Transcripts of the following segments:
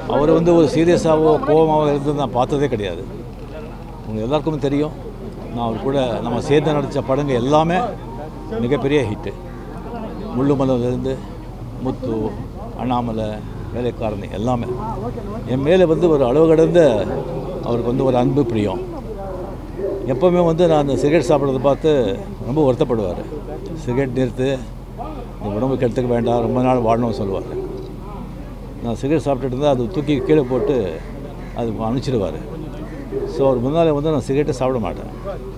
அவர் வந்து ஒரு சீரியஸாகவோ கோபமாகவோ இருந்து நான் பார்த்ததே கிடையாது உங்களுக்கு எல்லாருக்குமே தெரியும் நான் அவர் கூட நம்ம சேர்ந்து நடித்த படங்கள் எல்லாமே மிகப்பெரிய ஹிட்டு முள்ளுமலையிலேருந்து முத்து அண்ணாமலை வேலைக்காரனி எல்லாமே என் மேலே வந்து ஒரு அளவு கடந்த அவருக்கு வந்து ஒரு அன்பு பிரியம் எப்போவுமே வந்து நான் அந்த சிகரெட் சாப்பிட்றத பார்த்து ரொம்ப வருத்தப்படுவார் சிகரெட் நிறுத்து இந்த உடம்பு கெடுத்துக்க வேண்டாம் ரொம்ப நாள் வாழணும்னு சொல்லுவார் நான் சிகரெட் சாப்பிட்டுட்டு இருந்தால் அது தூக்கி கீழே போட்டு அது அனுப்பிச்சிடுவார் ஸோ அவர் முன்னால் வந்து நான் சிகரெட்டை சாப்பிட மாட்டேன்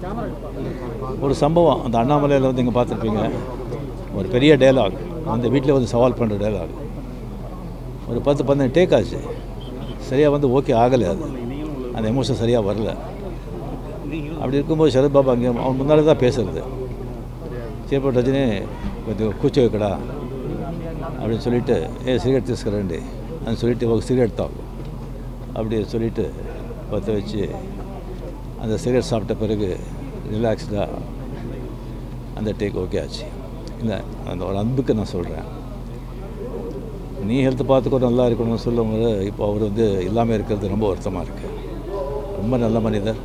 ஒரு சம்பவம் அந்த அண்ணாமலையில் வந்து இங்கே பார்த்துருப்பீங்க ஒரு பெரிய டயலாக் அந்த வீட்டில் வந்து சவால் பண்ணுற டயலாக் ஒரு பத்து பன்னெண்டு டேக் ஆச்சு சரியாக வந்து ஓகே ஆகலை அது அந்த எமோஷன் சரியாக வரல அப்படி இருக்கும்போது சரத் பாபா அங்கே அவன் முன்னாலே தான் பேசுறது சேப்பா ரஜினி கொஞ்சம் கூச்ச வைக்கடா அப்படின்னு சொல்லிட்டு ஏ சிகரெட் తీసుకురండి అని சொல்லிட்டு ఒక சிகரெட் தாக்கும் அப்படி சொல்லிட்டு பற்ற வச்சு அந்த சிகரெட் சாப்பிட்ட பிறகு ரிலாக்ஸ்டாக அந்த டேக் ஓகே ஆச்சு இல்லை அந்த ஒரு அன்புக்கு நான் சொல்கிறேன் நீ ஹெல்த் பார்த்துக்கோ நல்லா இருக்கணும்னு சொல்லும்போது இப்போ அவர் வந்து இல்லாமல் இருக்கிறது ரொம்ப வருத்தமாக இருக்குது ரொம்ப நல்ல மனிதர்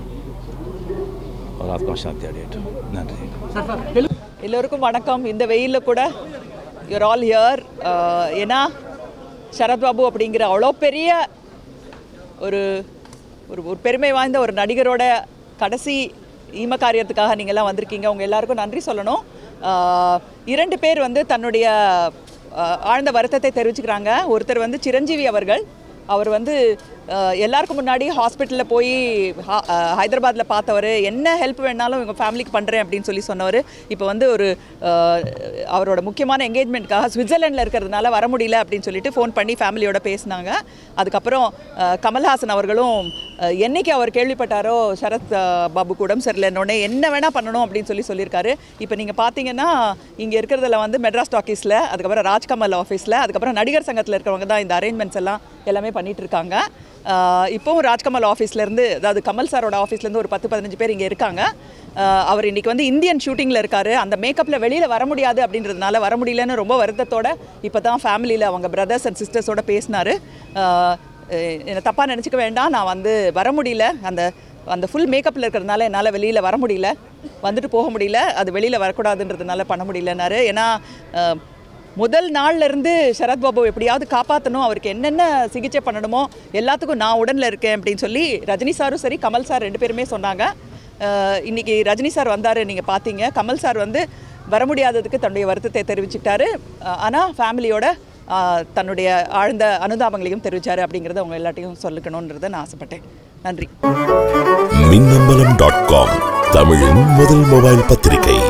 அவர் ஆத்மா சாந்தி அடையட்டும் நன்றி எல்லோருக்கும் வணக்கம் இந்த வெயிலில் கூட யூர் ஆல் ஹியர் ஏன்னா சரத்பாபு அப்படிங்கிற அவ்வளோ பெரிய ஒரு ஒரு ஒரு பெருமை வாய்ந்த ஒரு நடிகரோட கடைசி ஈம காரியத்துக்காக நீங்கள்லாம் வந்திருக்கீங்க உங்கள் எல்லாருக்கும் நன்றி சொல்லணும் ஆஹ், இரண்டு பேர் வந்து தன்னுடைய ஆஹ், ஆழ்ந்த வருத்தத்தை தெரிவிச்சுக்கிறாங்க ஒருத்தர் வந்து சிரஞ்சீவி அவர்கள் அவர் வந்து அஹ், எல்லாருக்கும் முன்னாடி ஹாஸ்பிட்டலில் போய் ஹா- அஹ், ஹைதராபாத்தில் பார்த்தவர் என்ன ஹெல்ப் வேணாலும் உங்கள் ஃபேமிலிக்கு பண்ணுறேன் அப்படின்னு சொல்லி சொன்னவர் இப்போ வந்து ஒரு அஹ், அவரோட முக்கியமான என்கேஜ்மெண்ட்காக சுவிட்சர்லாண்டில் இருக்கிறதுனால வர முடியல அப்படின்னு சொல்லிட்டு ஃபோன் பண்ணி ஃபேமிலியோட பேசினாங்க அதுக்கப்புறம் அஹ், கமல்ஹாசன் அவர்களும் அஹ், என்னைக்கு அவர் கேள்விப்பட்டாரோ சரத் அஹ், பாபுக்கு உடம்பு சரியில்லைன்னொடனே என்ன வேணால் பண்ணணும் அப்படின்னு சொல்லி சொல்லியிருக்காரு இப்போ நீங்கள் பார்த்தீங்கன்னா இங்கே இருக்கிறதுல வந்து மெட்ராஸ் டாக்கீஸில் அதுக்கப்புறம் ராஜ்கமல் ஆஃபீஸில் அதுக்கப்புறம் நடிகர் சங்கத்தில் இருக்கிறவங்க தான் இந்த அரேஞ்ச்மெண்ட்ஸ் எல்லாம் எல்லாமே பண்ணிட்டு இருக்காங்க ஆஹ் இப்போவும் ராஜ்கமல் ஆஃபீஸ்லேருந்து அதாவது கமல் சாரோட ஆஃபீஸ்லேருந்து ஒரு பத்து பதினஞ்சு பேர் இங்கே இருக்காங்க ஆஹ் அவர் இன்னைக்கு வந்து இந்தியன் ஷூட்டிங்கில் இருக்காரு அந்த மேக்கப்பில் வெளியில் வர முடியாது அப்படின்றதுனால வர முடியலன்னு ரொம்ப வருத்தத்தோட இப்போ தான் ஃபேமிலியில் அவங்க பிரதர்ஸ் அண்ட் சிஸ்டர்ஸோட பேசினாரு ஆஹ் அஹ் என்னை தப்பாக நினச்சிக்க வேண்டாம் நான் வந்து வர முடியல அந்த அந்த ஃபுல் மேக்கப்பில் இருக்கிறதுனால என்னால் வெளியில் வர முடியல வந்துட்டு போக முடியல அது வெளியில் வரக்கூடாதுன்றதுனால பண்ண முடியலன்னாரு ஏன்னா ஆஹ் முதல் நாள்ல இருந்து சரத்பாபு எப்படியாவது காப்பாற்றணும் அவருக்கு என்னென்ன சிகிச்சை பண்ணணுமோ எல்லாத்துக்கும் நான் உடனில் இருக்கேன் அப்படின்னு சொல்லி ரஜினி சாரும் சரி கமல் சார் ரெண்டு பேருமே சொன்னாங்க அஹ் இன்னைக்கு ரஜினி சார் வந்தார் நீங்கள் பார்த்தீங்க கமல் சார் வந்து வர முடியாததுக்கு தன்னுடைய வருத்தத்தை தெரிவிச்சுக்கிட்டாரு ஆனால் ஃபேமிலியோட அஹ், தன்னுடைய ஆழ்ந்த அனுதாபங்களையும் தெரிவிச்சாரு அப்படிங்கிறத அவங்க எல்லாத்தையும் சொல்லிக்கணுன்றதை நான் ஆசைப்பட்டேன் நன்றி மின்னம்பலம் டாட் காம் தமிழின் முதல் மொபைல் பத்திரிகை